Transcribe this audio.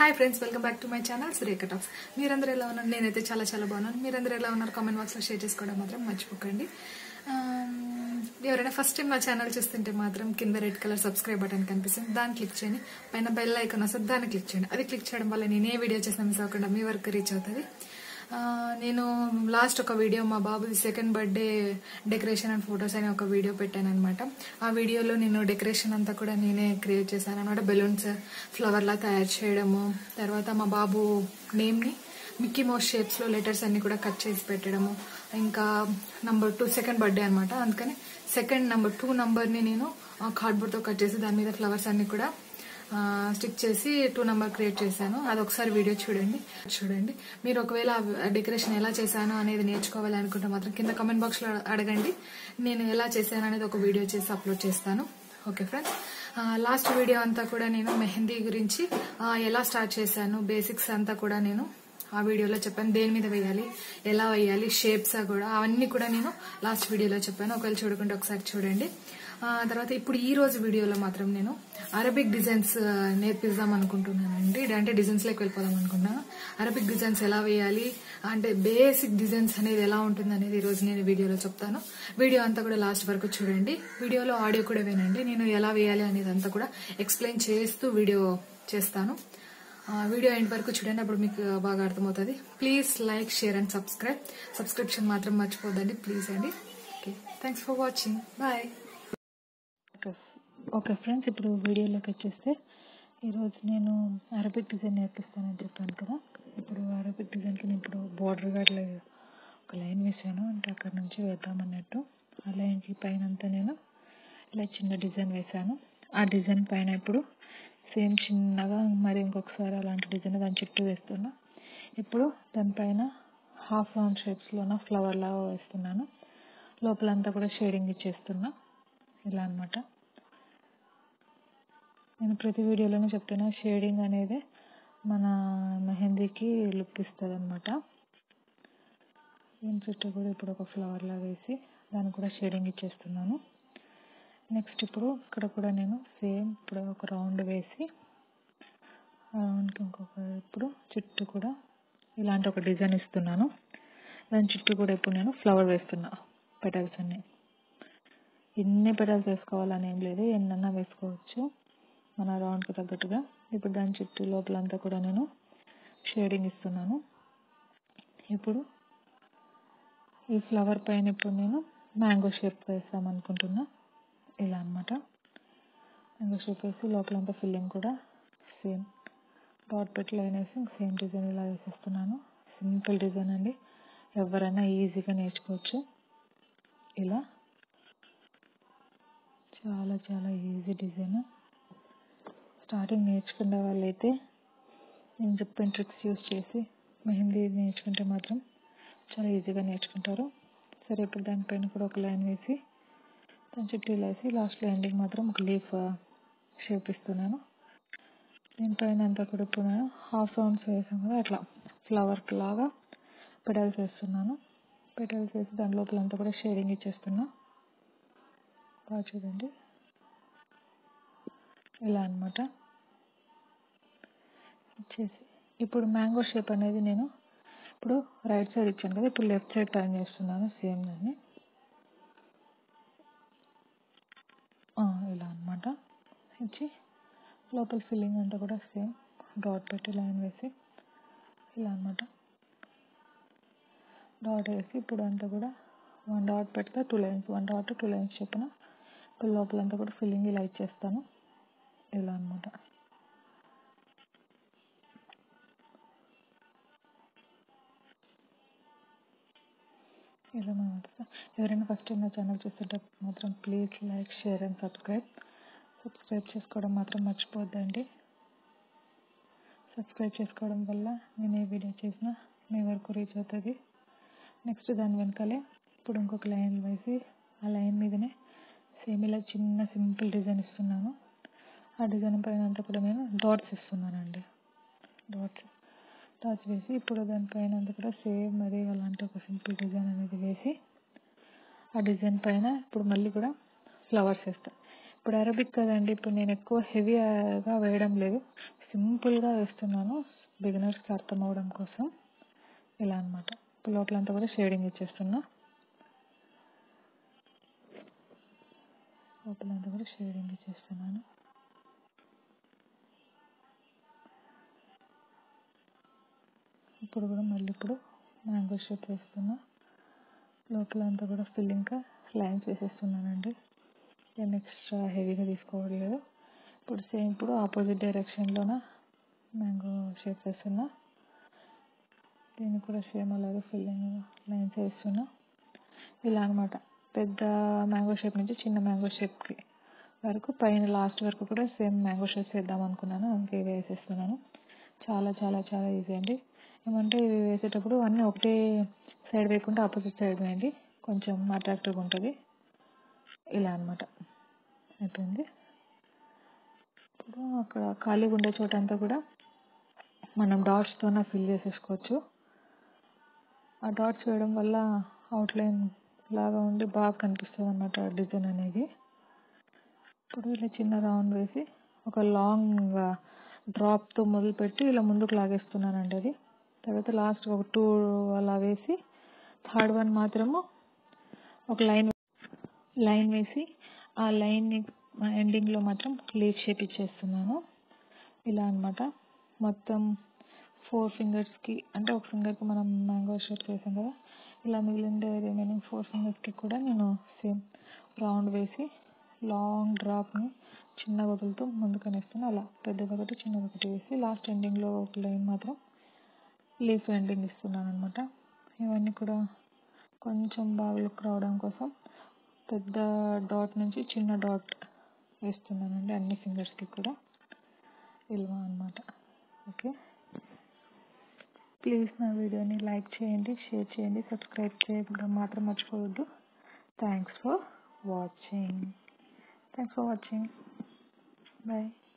hi friends welcome back to my channel Surekha talks మీరందరూ ఎలా ఉన్నారు నేనైతే చాలా చాలా బాగున్నాను మీరందరూ ఎలా ఉన్నారు కామెంట్ బాక్స్లో షేర్ చేసుకోవడం మాత్రం మర్చిపోకండి ఆమ్, ఎవరైనా ఫస్ట్ టైం మా ఛానల్ చూస్తుంటే మాత్రం కింద రెడ్ కలర్ సబ్స్క్రైబ్ బటన్ కనిపిస్తుంది దాన్ని క్లిక్ చేయండి పైన బెల్ ఐకాన్ వస్తుంది దాన్ని క్లిక్ చేయండి అది క్లిక్ చేయడం వల్ల నేను ఏ వీడియో చేసినా మిస్ అవ్వకుండా మీ వరకు రీచ్ అవుతుంది ఆ, నేను లాస్ట్ ఒక వీడియో మా బాబుది second birthday decoration and photos అని ఒక వీడియో పెట్టాను అనమాట ఆ వీడియోలో నేను డెకరేషన్ అంతా కూడా నేనే క్రియేట్ చేశాను అనమాట బెలూన్స్ ఫ్లవర్ లా తయారు చేయడము తర్వాత మా బాబు నేమ్ని మిక్కీ మౌస్ షేప్స్లో లెటర్స్ అన్ని కూడా కట్ చేసి పెట్టడము ఇంకా నంబర్ టూ సెకండ్ బర్త్డే అనమాట అందుకని సెకండ్ నంబర్ టూ నంబర్ని నేను కార్డ్బోర్డ్తో కట్ చేసి దాని మీద ఫ్లవర్స్ అన్ని కూడా స్టిక్ చేసి టూ నెంబర్ క్రియేట్ చేశాను అది ఒకసారి వీడియో చూడండి చూడండి మీరు ఒకవేళ డెకరేషన్ ఎలా చేశాను అనేది నేర్చుకోవాలి అనుకుంటే మాత్రం కింద కమెంట్ బాక్స్ లో అడగండి నేను ఎలా చేశాను అనేది ఒక వీడియో చేసి అప్లోడ్ చేస్తాను ఓకే ఫ్రెండ్స్ లాస్ట్ వీడియో అంతా కూడా నేను మెహందీ గురించి ఆ, ఎలా స్టార్ట్ చేశాను బేసిక్స్ అంతా కూడా నేను ఆ వీడియోలో చెప్పాను దేని మీద వేయాలి ఎలా వేయాలి షేప్స్ కూడా అవన్నీ కూడా నేను లాస్ట్ వీడియోలో చెప్పాను ఒకవేళ చూడకుండా ఒకసారి చూడండి ఆ తర్వాత ఇప్పుడు ఈ రోజు వీడియోలో మాత్రం నేను అరబిక్ డిజైన్స్ ఆ, నేర్పిద్దాం అనుకుంటున్నానండి అంటే డిజైన్స్ లోకి వెళ్ళిపోదాం అనుకుంటున్నాను అరబిక్ డిజైన్స్ ఎలా వేయాలి అంటే బేసిక్ డిజైన్స్ అనేది ఎలా ఉంటుంది అనేది ఈ రోజు నేను వీడియోలో చెప్తాను వీడియో అంతా కూడా లాస్ట్ వరకు చూడండి వీడియోలో ఆడియో కూడా వినండి నేను ఎలా వేయాలి అనేది అంతా కూడా ఎక్స్ప్లెయిన్ చేస్తూ వీడియో చేస్తాను ఆ, వీడియో ఎండ్ వరకు చూడండి అప్పుడు మీకు బాగా అర్థమవుతుంది please like share and subscribe subscription మాత్రం మర్చిపోద్దండి ప్లీజ్ అండి okay thanks for watching bye okay okay friends ఇప్పుడు వీడియోలోకి వచ్చేస్తే ఈరోజు నేను అరబిక్ డిజైన్ నేర్పిస్తానని చెప్పాను కదా ఇప్పుడు అరబిక్ డిజైన్కి నేను ఇప్పుడు బోర్డర్ గార్డ్లో ఒక లైన్ వేసాను అంటే అక్కడ నుంచి వేద్దామన్నట్టు ఆ లైన్కి పైన అంతా నేను ఇలా చిన్న డిజైన్ వేసాను ఆ డిజైన్ పైన ఇప్పుడు సేమ్ చిన్నగా మరి ఇంకొకసారి అలాంటి డిజైన్ దాని చుట్టూ వేస్తున్నా ఇప్పుడు దానిపైన హాఫ్ రౌండ్ షేప్స్లోన ఫ్లవర్ లాగా వేస్తున్నాను లోపలంతా కూడా షేడింగ్ ఇచ్చేస్తున్నా ఇలా అన్నమాట నేను ప్రతి వీడియోలోనే చెప్తున్నా షేడింగ్ అనేది మన మెహందీకి లుక్ ఇస్తుంది అనమాట దీని చుట్టూ కూడా ఇప్పుడు ఒక ఫ్లవర్ లా వేసి దానికి కూడా షేడింగ్ ఇచ్చేస్తున్నాను నెక్స్ట్ ఇప్పుడు ఇక్కడ కూడా నేను సేమ్ ఇప్పుడు ఒక రౌండ్ వేసి ఆ రౌండ్కి ఇంకొక ఇప్పుడు చుట్టూ కూడా ఇలాంటి ఒక డిజైన్ ఇస్తున్నాను దాని చుట్టూ కూడా ఇప్పుడు నేను ఫ్లవర్ వేస్తున్నా పెటల్స్ అన్నీ ఎన్ని పెటల్స్ వేసుకోవాలని ఏం లేదు ఎన్నన్నా వేసుకోవచ్చు మన రౌండ్కి తగ్గట్టుగా ఇప్పుడు దాని చుట్టూ లోపలంతా కూడా నేను షేడింగ్ ఇస్తున్నాను ఇప్పుడు ఈ ఫ్లవర్ పైన ఇప్పుడు నేను మ్యాంగో షేప్ వేస్తామనుకుంటున్నా ఇలా అన్నమాట మ్యాంగో షేప్ వేసి లోపలంతా ఫిల్లింగ్ కూడా సేమ్ డాట్ పెట్టి లైన్ వేసి సేమ్ డిజైన్ ఇలా వేసేస్తున్నాను సింపుల్ డిజైన్ అండి ఎవరైనా ఈజీగా నేర్చుకోవచ్చు ఇలా చాలా చాలా ఈజీ డిజైన్ స్టార్టింగ్ నేర్చుకున్న వాళ్ళైతే నేను చెప్పిన ట్రిక్స్ యూస్ చేసి మెహందీ నేర్చుకుంటే మాత్రం చాలా ఈజీగా నేర్చుకుంటారు సరే ఇప్పుడు దానిపైన కూడా ఒక లైన్ వేసి దాని చుట్టూ ఇలా వేసి లాస్ట్లో ఎండింగ్ మాత్రం ఒక లీఫ్ షేప్ ఇస్తున్నాను దీనిపైన అంతా కూడా ఇప్పుడు నేను హాఫ్ రౌండ్స్ వేసాను కదా అట్లా ఫ్లవర్ లాగా పెటల్స్ వేస్తున్నాను పెటల్స్ వేసి దాని లోపల అంతా కూడా షేడింగ్ ఇచ్చేస్తున్నా బాగా చూడండి ఇలా అన్నమాట ఇచ్చేసి ఇప్పుడు మ్యాంగో షేప్ అనేది నేను ఇప్పుడు రైట్ సైడ్ ఇచ్చాను కదా ఇప్పుడు లెఫ్ట్ సైడ్ టర్న్ చేస్తున్నాను సేమ్ దాన్ని ఆ, ఇలా అన్నమాట ఇచ్చి లోపల ఫిల్లింగ్ అంతా కూడా సేమ్ డాట్ పెట్టి లైన్ వేసి ఇలా అన్నమాట డాట్ వేసి ఇప్పుడు అంతా కూడా వన్ డాట్ పెడితే two lines one dot two lines చెప్పిన ఇప్పుడు లోపలంతా కూడా ఫిల్లింగ్ ఇలా ఇచ్చేస్తాను ఇలా అన్నమాట ఇలా అనమాట ఎవరైనా ఫస్ట్ టైం నా ఛానల్ చూస్తుంటే మాత్రం please like share and subscribe subscribe చేసుకోవడం మాత్రం మర్చిపోద్దండి సబ్స్క్రైబ్ చేసుకోవడం వల్ల నేను ఏ వీడియో చేసినా మీ వరకు రీచ్ అవుతుంది నెక్స్ట్ దాని వెనకాలే ఇప్పుడు ఇంకొక లైన్ వేసి ఆ లైన్ మీదనే సేమ్ ఇలా చిన్న సింపుల్ డిజైన్ ఇస్తున్నాను ఆ డిజైన్ పైన అంతా కూడా నేను డాట్స్ ఇస్తున్నానండి డాట్స్ డాట్స్ వేసి ఇప్పుడు దానిపైన అంతా కూడా సేమ్ మరి అలాంటి ఒక సింపుల్ డిజైన్ అనేది వేసి ఆ డిజైన్ పైన ఇప్పుడు మళ్ళీ కూడా ఫ్లవర్స్ వేస్తాను ఇప్పుడు అరబిక్ కదండి ఇప్పుడు నేను ఎక్కువ హెవీగా వేయడం లేదు సింపుల్గా వేస్తున్నాను బిగినర్స్కి అర్థం అవడం కోసం ఇలా అనమాట ఇప్పుడు లోపలంతా కూడా షేడింగ్ ఇచ్చేస్తున్నా లోపలంతా కూడా షేడింగ్ ఇచ్చేస్తున్నాను ఇప్పుడు కూడా మళ్ళీ ఇప్పుడు మ్యాంగో షేప్ వేస్తున్నా లోపలంతా కూడా ఫిల్లింగ్గా లైన్స్ వేసేస్తున్నానండి ఏం ఎక్స్ట్రా హెవీగా తీసుకోవట్లేదు ఇప్పుడు సేమ్ ఇప్పుడు ఆపోజిట్ డైరెక్షన్లోన మ్యాంగో షేప్ వేస్తున్నా దీన్ని కూడా సేమ్ అలాగే ఫిల్లింగ్ లైన్స్ వేస్తున్నా ఇలా అనమాట పెద్ద మ్యాంగో షేప్ నుంచి చిన్న మ్యాంగో షేప్కి వరకు పైన లాస్ట్ వరకు కూడా సేమ్ మ్యాంగో షేప్స్ వేద్దాం అనుకున్నాను అందుకే ఇవి వేసేస్తున్నాను చాలా చాలా చాలా ఈజీ అండి ఏమంటే ఇవి వేసేటప్పుడు అన్నీ ఒకటే సైడ్ వేయకుండా ఆపోజిట్ సైడ్ వేయండి కొంచెం అట్రాక్టివ్గా ఉంటుంది ఇలా అనమాట అయిపోయింది ఇప్పుడు అక్కడ ఖాళీగా ఉండే చోట అంతా కూడా మనం డాట్స్తోనే ఫిల్ చేసేసుకోవచ్చు ఆ డాట్స్ వేయడం వల్ల అవుట్లైన్ లాగా ఉండి బాగా కనిపిస్తుంది అన్నమాట డిజైన్ అనేది ఇప్పుడు ఇలా చిన్న రౌండ్ వేసి ఒక లాంగ్ డ్రాప్తో మొదలుపెట్టి ఇలా ముందుకు లాగేస్తున్నానండి అది తర్వాత లాస్ట్ ఒక టూ అలా వేసి థర్డ్ వన్ మాత్రము ఒక లైన్ లైన్ వేసి ఆ లైన్ ఎండింగ్లో మాత్రం లీఫ్ షేప్ ఇచ్చేస్తున్నాను ఇలా అనమాట మొత్తం ఫోర్ ఫింగర్స్కి అంటే ఒక ఫింగర్కి మనం మ్యాంగో షేప్ వేసాం కదా ఇలా మిగిలిన రిమైనింగ్ ఫోర్ ఫింగర్స్కి కూడా నేను సేమ్ రౌండ్ వేసి లాంగ్ డ్రాప్ని చిన్న వదులుతూ ముందుకు వేస్తాను అలా పెద్దది ఒకటి చిన్నది ఒకటి వేసి లాస్ట్ ఎండింగ్లో ఒక లైన్ మాత్రం లీఫ్ ఎండింగ్ ఇస్తున్నాను అనమాట ఇవన్నీ కూడా కొంచెం బాగా లుక్ రావడం కోసం పెద్ద డాట్ నుంచి చిన్న డాట్ వేస్తున్నానండి అన్ని ఫింగర్స్కి కూడా ఇలా అనమాట ఓకే ప్లీజ్ నా వీడియోని లైక్ చేయండి షేర్ చేయండి సబ్స్క్రైబ్ చేయడం మాత్రం మర్చిపోవద్దు thanks for watching thanks for watching bye